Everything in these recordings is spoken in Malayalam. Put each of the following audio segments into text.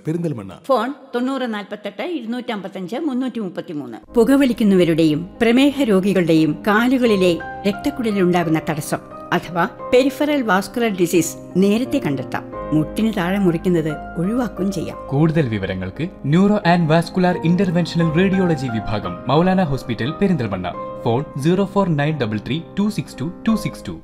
പെരിന്തൽമണ്ണ ഫോൺ തൊണ്ണൂറ് നാൽപ്പത്തെട്ട് ഇരുന്നൂറ്റമ്പത്തഞ്ച് മുന്നൂറ്റി മുപ്പത്തിമൂന്ന് പുകവലിക്കുന്നവരുടെയും പ്രമേഹ രോഗികളുടെയും കാലുകളിലെ രക്തക്കുഴലിലുണ്ടാകുന്ന തടസ്സം അഥവാ പെരിഫറൽ വാസ്കുലർ ഡിസീസ് നേരത്തെ കണ്ടെത്താം മുട്ടിന് താഴെ മുറിക്കുന്നത് ഒഴിവാക്കുകയും ചെയ്യാം കൂടുതൽ വിവരങ്ങൾക്ക് neuro and vascular interventional radiology വിഭാഗം Maulana hospital Perinthalmanna phone zero four nine double three two six two two six two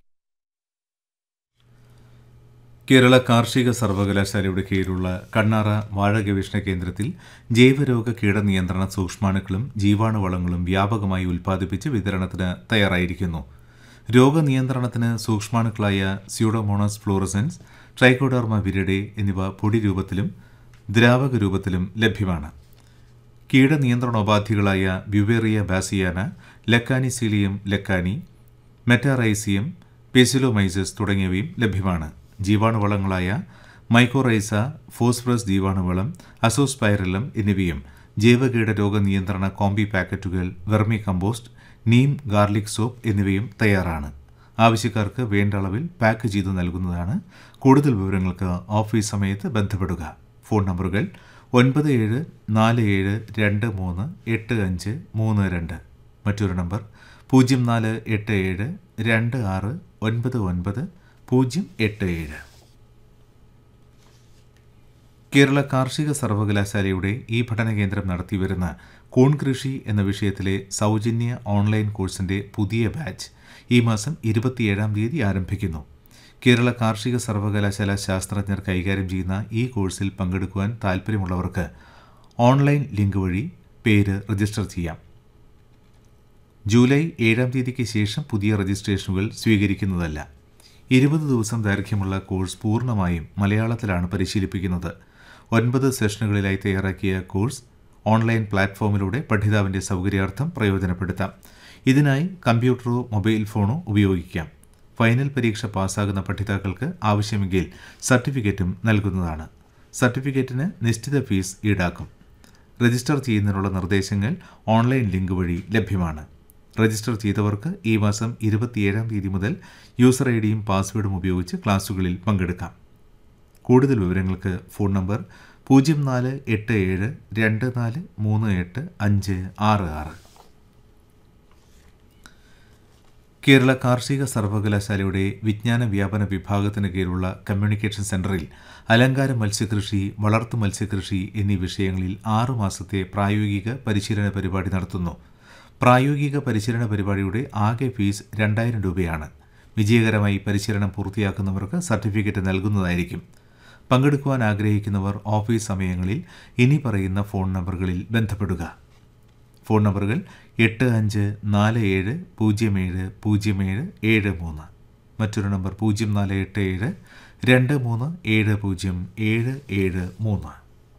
Kerala കാർഷിക സർവകലാശാലയുടെ കീഴിലുള്ള കണ്ണാറ വാഴ ഗവേഷണ കേന്ദ്രത്തിൽ ജൈവരോഗ കീടനിയന്ത്രണ സൂക്ഷ്മാണുക്കളും ജീവാണുവളങ്ങളും വ്യാപകമായി ഉൽപ്പാദിപ്പിച്ച് വിതരണത്തിന് തയ്യാറായിരിക്കുന്നു രോഗനിയന്ത്രണത്തിന് സൂക്ഷ്മാണുക്കളായ സ്യൂഡോമോണസ് ഫ്ലൂറസൻസ് ട്രൈക്കോഡർമ വിരിഡെ എന്നിവ പൊടി രൂപത്തിലും ദ്രാവക രൂപത്തിലും ലഭ്യമാണ് കീടനിയന്ത്രണോപാധികളായ beauveria bassiana lecanicillium lecanii metarhizium paecilomyces തുടങ്ങിയവയും ലഭ്യമാണ് ജീവാണുവളങ്ങളായ മൈക്കോറൈസ ഫോസ്ഫറസ് ജീവാണുവളം അസോസ്പൈറലം എന്നിവയും ജൈവകീട രോഗനിയന്ത്രണ കോമ്പി പാക്കറ്റുകൾ vermicompost neem garlic soap എന്നിവയും തയ്യാറാണ് ആവശ്യക്കാർക്ക് വേണ്ട അളവിൽ പാക്ക് ചെയ്തു നൽകുന്നതാണ് കൂടുതൽ വിവരങ്ങൾക്ക് ഓഫീസ് സമയത്ത് ബന്ധപ്പെടുക ഫോൺ നമ്പറുകൾ ഒൻപത് ഏഴ് നാല് ഏഴ് രണ്ട് മൂന്ന് എട്ട് അഞ്ച് മൂന്ന് രണ്ട് മറ്റൊരു നമ്പർ പൂജ്യം നാല് എട്ട് ഏഴ് രണ്ട് ആറ് ഒൻപത് ഒൻപത് പൂജ്യം എട്ട് ഏഴ് കേരള കാർഷിക സർവകലാശാലയുടെ ഈ പഠന കേന്ദ്രം നടത്തിവരുന്ന കൂൺ കൃഷി എന്ന വിഷയത്തിലെ സൗജന്യ ഓൺലൈൻ കോഴ്സിന്റെ പുതിയ ബാച്ച് ഈ മാസം ഇരുപത്തിയേഴാം തീയതി ആരംഭിക്കുന്നു കേരള കാർഷിക സർവകലാശാല ശാസ്ത്രജ്ഞർ കൈകാര്യം ചെയ്യുന്ന ഈ കോഴ്സിൽ പങ്കെടുക്കുവാൻ താൽപ്പര്യമുള്ളവർക്ക് ഓൺലൈൻ ലിങ്ക് വഴി പേര് രജിസ്റ്റർ ചെയ്യാം ജൂലൈ ഏഴാം തീയതിക്ക് ശേഷം പുതിയ രജിസ്ട്രേഷനുകൾ സ്വീകരിക്കുന്നതല്ല ഇരുപത് ദിവസം ദൈർഘ്യമുള്ള കോഴ്സ് പൂർണ്ണമായും മലയാളത്തിലാണ് പരിശീലിപ്പിക്കുന്നത് ഒൻപത് സെഷനുകളിലായി തയ്യാറാക്കിയ കോഴ്സ് ഓൺലൈൻ പ്ലാറ്റ്ഫോമിലൂടെ പഠിതാവിൻ്റെ സൗകര്യാർത്ഥം പ്രയോജനപ്പെടുത്താം ഇതിനായി കമ്പ്യൂട്ടറോ മൊബൈൽ ഫോണോ ഉപയോഗിക്കാം ഫൈനൽ പരീക്ഷ പാസ്സാകുന്ന പഠിതാക്കൾക്ക് ആവശ്യമെങ്കിൽ സർട്ടിഫിക്കറ്റും നൽകുന്നതാണ് സർട്ടിഫിക്കറ്റിന് നിശ്ചിത ഫീസ് ഈടാക്കും രജിസ്റ്റർ ചെയ്യുന്നതിനുള്ള നിർദ്ദേശങ്ങൾ ഓൺലൈൻ ലിങ്ക് വഴി ലഭ്യമാണ് രജിസ്റ്റർ ചെയ്തവർക്ക് ഈ മാസം ഇരുപത്തിയേഴാം തീയതി മുതൽ യൂസർ ഐ ഡിയും പാസ്വേഡും ഉപയോഗിച്ച് ക്ലാസുകളിൽ പങ്കെടുക്കാം കൂടുതൽ വിവരങ്ങൾക്ക് ഫോൺ നമ്പർ പൂജ്യം നാല് എട്ട് ഏഴ് രണ്ട് നാല് മൂന്ന് എട്ട് അഞ്ച് ആറ് ആറ് കേരള കാർഷിക സർവകലാശാലയുടെ വിജ്ഞാന വ്യാപന വിഭാഗത്തിന് കീഴിലുള്ള കമ്മ്യൂണിക്കേഷൻ സെന്ററിൽ അലങ്കാര മത്സ്യകൃഷി വളർത്തു മത്സ്യകൃഷി എന്നീ വിഷയങ്ങളിൽ ആറു മാസത്തെ പ്രായോഗിക പരിശീലന പരിപാടി നടത്തുന്നു പ്രായോഗിക പരിശീലന പരിപാടിയുടെ ആകെ ഫീസ് രണ്ടായിരം രൂപയാണ് വിജയകരമായി പരിശീലനം പൂർത്തിയാക്കുന്നവർക്ക് സർട്ടിഫിക്കറ്റ് നൽകുന്നതായിരിക്കും പങ്കെടുക്കുവാൻ ആഗ്രഹിക്കുന്നവർ ഓഫീസ് സമയങ്ങളിൽ ഇനി പറയുന്ന ഫോൺ നമ്പറുകളിൽ ബന്ധപ്പെടുക ഫോൺ നമ്പറുകൾ എട്ട് അഞ്ച് നാല് ഏഴ് പൂജ്യം ഏഴ് പൂജ്യം ഏഴ് ഏഴ് മൂന്ന് മറ്റൊരു നമ്പർ പൂജ്യം നാല് എട്ട് ഏഴ് രണ്ട് മൂന്ന് ഏഴ് പൂജ്യം ഏഴ് ഏഴ് മൂന്ന്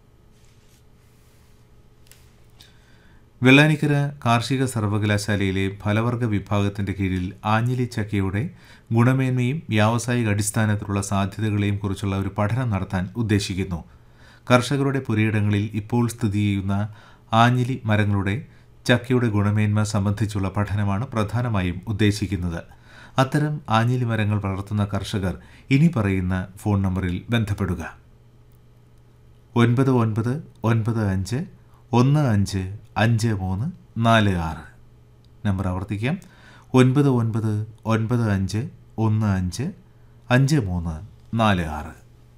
വെള്ളാനിക്കര കാർഷിക സർവകലാശാലയിലെ ഫലവർഗ വിഭാഗത്തിന്റെ കീഴിൽ ആഞ്ഞിലി ചക്കയുടെ ഗുണമേന്മയും വ്യാവസായിക അടിസ്ഥാനത്തിലുള്ള സാധ്യതകളെയും കുറിച്ചുള്ള ഒരു പഠനം നടത്താൻ ഉദ്ദേശിക്കുന്നു കർഷകരുടെ പുരയിടങ്ങളിൽ ഇപ്പോൾ സ്ഥിതി ചെയ്യുന്ന ആഞ്ഞിലി മരങ്ങളുടെ ചക്കയുടെ ഗുണമേന്മ സംബന്ധിച്ചുള്ള പഠനമാണ് പ്രധാനമായും ഉദ്ദേശിക്കുന്നത് അത്തരം ആഞ്ഞിലി മരങ്ങൾ വളർത്തുന്ന കർഷകർ ഇനി പറയുന്ന ഫോൺ നമ്പറിൽ ബന്ധപ്പെടുക ഒൻപത് ഒൻപത് ഒൻപത് അഞ്ച് ഒന്ന് അഞ്ച് അഞ്ച് മൂന്ന് നാല് ആറ് നമ്പർ ആവർത്തിക്കാം ഒൻപത് ഒൻപത് ഒൻപത് അഞ്ച് ഒന്ന് അഞ്ച് അഞ്ച് മൂന്ന് നാല് ആറ്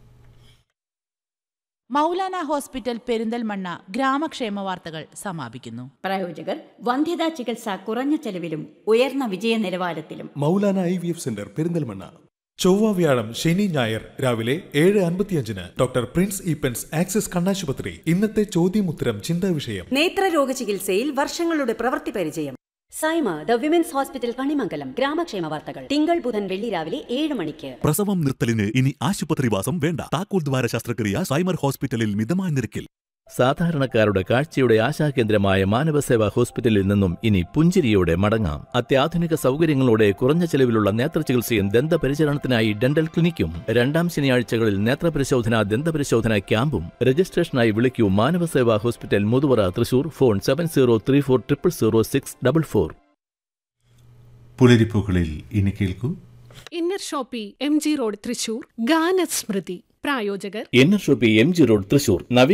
മൗലാന ഹോസ്പിറ്റൽ പെരിന്തൽമണ്ണ ഗ്രാമക്ഷേമ വാർത്തകൾ സമാപിക്കുന്നു പ്രായോജകർ വന്ധ്യതാ ചികിത്സ കുറഞ്ഞ ചെലവിലും ഉയർന്ന വിജയ നിലവാരത്തിലും Maulana I V F centre Perinthalmanna ചൊവ്വ വ്യാഴം ശനി ഞായർ രാവിലെ ഏഴ് അൻപത്തിയഞ്ചിന് ഡോക്ടർ പ്രിൻസ് ഈപ്പൻസ് ആക്സിസ് കണ്ണാശുപത്രി ഇന്നത്തെ ചോദ്യമുത്തരം ചിന്താ വിഷയം നേത്രരോഗ ചികിത്സയിൽ വർഷങ്ങളുടെ പ്രവൃത്തി പരിചയം Saima the women's hospital Kanimangalam ഗ്രാമക്ഷേമ വാർത്തകൾ തിങ്കൾ ബുധൻ വെള്ളി രാവിലെ ഏഴ് മണിക്ക് പ്രസവം നിർത്തലിന് ഇനി ആശുപത്രിവാസം വേണ്ട താക്കോൽ ദ്വാര ശസ്ത്രക്രിയ സൈമർ ഹോസ്പിറ്റലിൽ മിതമായ നിരക്കിൽ സാധാരണക്കാരുടെ കാഴ്ചയുടെ ആശാകേന്ദ്രമായ മാനവസേവാ ഹോസ്പിറ്റലിൽ നിന്നും ഇനി പുഞ്ചിരിയോടെ മടങ്ങാം അത്യാധുനിക സൗകര്യങ്ങളോടെ കുറഞ്ഞ ചെലവിലുള്ള നേത്രചികിത്സയും ദന്തപരിചരണത്തിനായി ഡെന്റൽ ക്ലിനിക്കും രണ്ടാം ശനിയാഴ്ചകളിൽ നേത്രപരിശോധന ദന്തപരിശോധന ക്യാമ്പും രജിസ്ട്രേഷനായി വിളിക്കൂ Manavaseva hospital Muthuvara Thrissur phone seven zero three four triple zero six double four പുലരിപ്പൂക്കളിൽ ഇനി കേൾക്കൂ inner shoppe M G road Thrissur ഗാനസ്മൃതി പ്രായോജകർ N shoppe M G road Thrissur Naveen